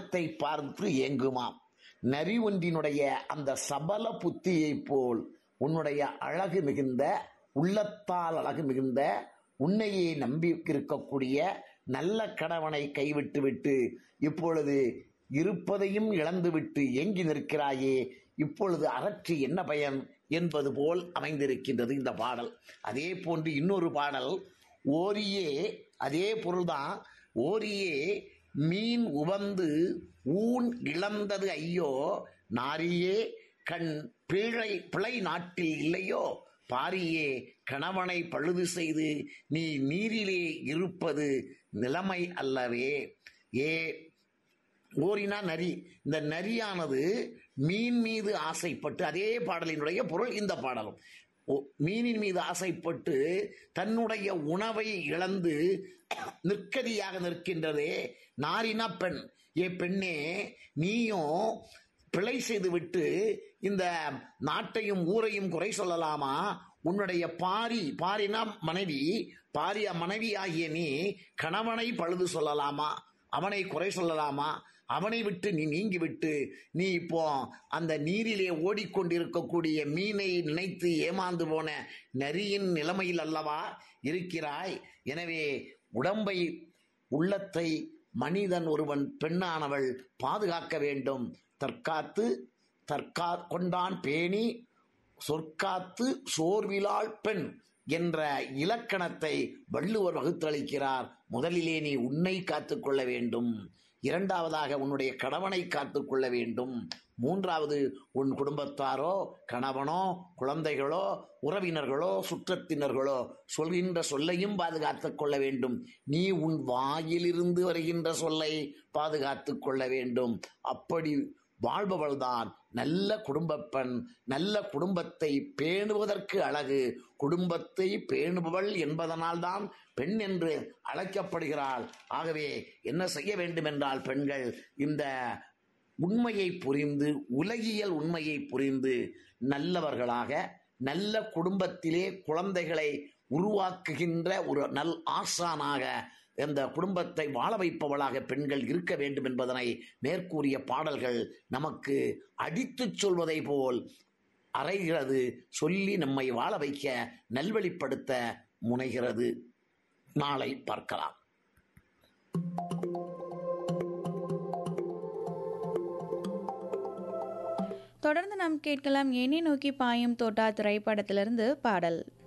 வானத்தை பார்த்து ஏங்குமாம் நரி ஒன்றினுடைய அந்த சபல புத்தியைப் போல் உன்னுடைய அழகு மிகுந்த உள்ளத்தால் அழகு மிகுந்த உன்னையே நம்பி இருக்கக்கூடிய நல்ல கணவனை கைவிட்டு விட்டு இப்பொழுது இருப்பதையும் இழந்துவிட்டு ஏங்கி நிற்கிறாயே இப்பொழுது அறற்றி என்ன பயன் என்பது போல் அமைந்திருக்கின்றது இந்த பாடல் அதே போன்று இன்னொரு பாடல் ஓரியே அதே பொருள்தான் ஓரியே மீன் உவந்து ஊன் இழந்தது ஐயோ நாரியே கண் பிழை பிழை நாட்டில் இல்லையோ பாரியே கணவனை பழுது செய்து நீ நீரிலே இருப்பது நிலைமை அல்லவே ஏ ஓரினா நரி இந்த நரியானது மீன் மீது ஆசைப்பட்டு அதே பாடலினுடைய பொருள் இந்த பாடலும் ஓ- மீனின் மீது ஆசைப்பட்டு தன்னுடைய உணவை இழந்து நிற்கதியாக நிற்கின்றதே நாரினா பெண் ஏ பெண்ணே நீயும் பிழை செய்துவிட்டு இந்த நாட்டையும் ஊரையும் குறை சொல்லலாமா உன்னுடைய பாரி பாரினா மனைவி பாரிய மனைவி ஆகிய நீ கணவனை பழுது சொல்லலாமா அவனை குறை சொல்லலாமா அவனை விட்டு நீ நீங்கிவிட்டு நீ இப்போ அந்த நீரிலே ஓடிக்கொண்டிருக்கக்கூடிய மீனை நினைத்து ஏமாந்து போன நரியின் நிலைமையில் அல்லவா இருக்கிறாய் எனவே உடம்பை உள்ளத்தை மனிதன் ஒருவன் பெண்ணானவள் பாதுகாக்க வேண்டும் தற்காத்து தற்கா கொண்டான் பேணி சொற்காத்து சோர்விலாள் பெண் என்ற இலக்கணத்தை வள்ளுவர் வகுத்தளிக்கிறார் முதலிலே நீ உன்னை காத்துக்கொள்ள வேண்டும் இரண்டாவதாக உன்னுடைய கணவனை காத்துக்கொள்ள வேண்டும் மூன்றாவது உன் குடும்பத்தாரோ கணவனோ குழந்தைகளோ உறவினர்களோ சுற்றத்தினர்களோ சொல்கின்ற சொல்லையும் பாதுகாத்துக் கொள்ள வேண்டும் நீ உன் வாயிலிருந்து வருகின்ற சொல்லை பாதுகாத்துக் கொள்ள வேண்டும் அப்படி வாழ்பவள்தான் நல்ல குடும்பப் பெண் நல்ல குடும்பத்தை பேணுவதற்கு அழகு குடும்பத்தை பேணுபவள் என்பதனால்தான் பெண் என்று அழைக்கப்படுகிறாள் ஆகவே என்ன செய்ய வேண்டும் என்றால் பெண்கள் இந்த உண்மையை புரிந்து உலகியல் உண்மையை புரிந்து நல்லவர்களாக நல்ல குடும்பத்திலே குழந்தைகளை உருவாக்குகின்ற ஒரு நல் ஆசானாக இந்த குடும்பத்தை வாழ வைப்பவளாக பெண்கள் இருக்க வேண்டும் என்பதனை மேற்கூறிய பாடல்கள் நமக்கு அடித்துச் சொல்வதை போல் அறைகிறது சொல்லி நம்மை வாழ வைக்க நல்வழிப்படுத்த முனைகிறது நாளை பார்க்கலாம் தொடர்ந்து நாம் கேட்கலாம் என்னை நோக்கி பாயும் தோட்டா திரைப்படத்திலிருந்து பாடல்